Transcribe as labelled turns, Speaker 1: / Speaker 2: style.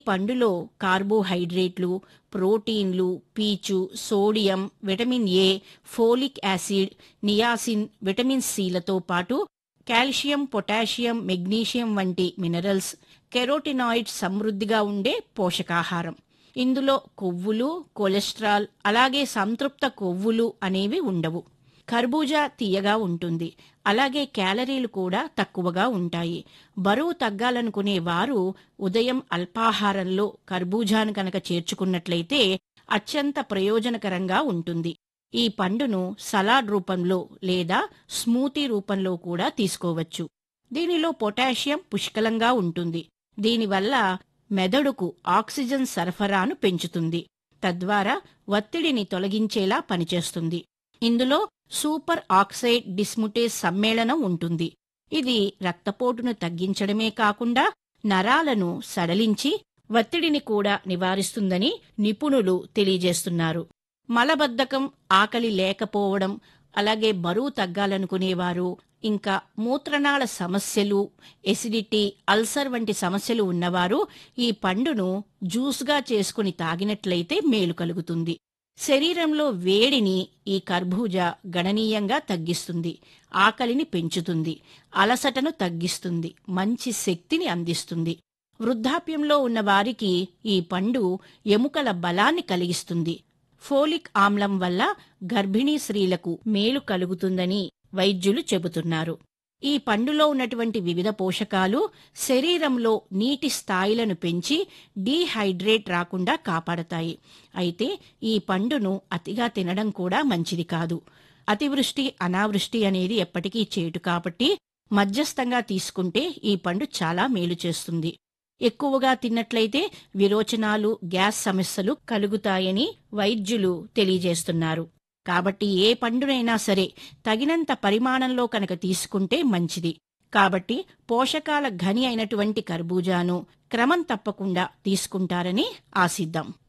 Speaker 1: పండులో కార్బోహైడ్రేట్లు ప్రోటీన్లు పీచు sodium vitamin A folic acid niacin vitamin సిలతో పాటు కాల్షియం పొటాషియం మెగ్నీషియం వంటి మినరల్స్ కెరోటినాయిడ్స్ సమృద్ధిగా ఉండే పోషకాహారం ఇందులో కొవ్వులు కొలెస్ట్రాల్ అలాగే సంతృప్త కొవ్వులు అనేవి ఉండవు కర్బూజా తీయగా ఉంటుంది అలాగే క్యాలరీలు కూడా తక్కువగా ఉంటాయి బరువు తగ్గాలనుకునే వారు ఉదయం అల్పాహారంలో కర్బూజాను కనుక చేర్చుకున్నట్లయితే అత్యంత ప్రయోజనకరంగా ఉంటుంది ఈ పండును సలాడ్ రూపంలో లేదా స్మూతీ రూపంలో కూడా తీసుకోవచ్చు దీనిలో పొటాషియం పుష్కలంగా ఉంటుంది దీనివల్ల మెదడుకు ఆక్సిజన్ సరఫరాను పెంచుతుంది తద్వారా ఒత్తిడిని తొలగించేలా పనిచేస్తుంది ఇందులో సూపర్ ఆక్సైడ్ డిస్ముటేస్ సమ్మేళనం ఉంటుంది ఇది రక్తపోటును తగ్గించడమే కాకుండా నరాలను సడలించి ఒత్తిడిని కూడా నివారిస్తుందని నిపుణులు తెలియజేస్తున్నారు మలబద్ధకం ఆకలి లేకపోవడం అలాగే బరువు తగ్గాలనుకునేవారు ఇంకా మూత్రనాళ సమస్యలు ఎసిడిటీ అల్సర్ వంటి సమస్యలు ఉన్నవారు ఈ పండును జ్యూస్గా చేసుకుని తాగినట్లయితే మేలు కలుగుతుంది శరీరంలో వేడిని ఈ కర్బూజా గణనీయంగా తగ్గిస్తుంది ఆకలిని పెంచుతుంది అలసటను తగ్గిస్తుంది మంచి శక్తిని అందిస్తుంది వృద్ధాప్యంలో ఉన్న వారికి ఈ పండు ఎముకల బలాన్ని కలిగిస్తుంది ఫోలిక్ ఆమ్లం వల్ల గర్భిణీ స్త్రీలకు మేలు కలుగుతుందని వైద్యులు చెబుతున్నారు ఈ పండులో ఉన్నటువంటి వివిధ పోషకాలు శరీరంలో నీటి స్థాయిలను పెంచి డీహైడ్రేట్ రాకుండా కాపాడతాయి అయితే ఈ పండును అతిగా తినడం కూడా మంచిది కాదు అతివృష్టి అనావృష్టి అనేది ఎప్పటికీ చేటు కాబట్టి మధ్యస్థంగా తీసుకుంటే ఈ పండు చాలా మేలు చేస్తుంది ఎక్కువగా తిన్నట్లయితే విరోచనాలు గ్యాస్ సమస్యలు కలుగుతాయని వైద్యులు తెలియజేస్తున్నారు కాబట్టి ఏ పండునైనా సరే తగినంత పరిమాణంలో కనుక తీసుకుంటే మంచిది కాబట్టి పోషకాల ఘని అయినటువంటి కర్బూజాను క్రమం తప్పకుండా తీసుకుంటారని ఆశిద్దాం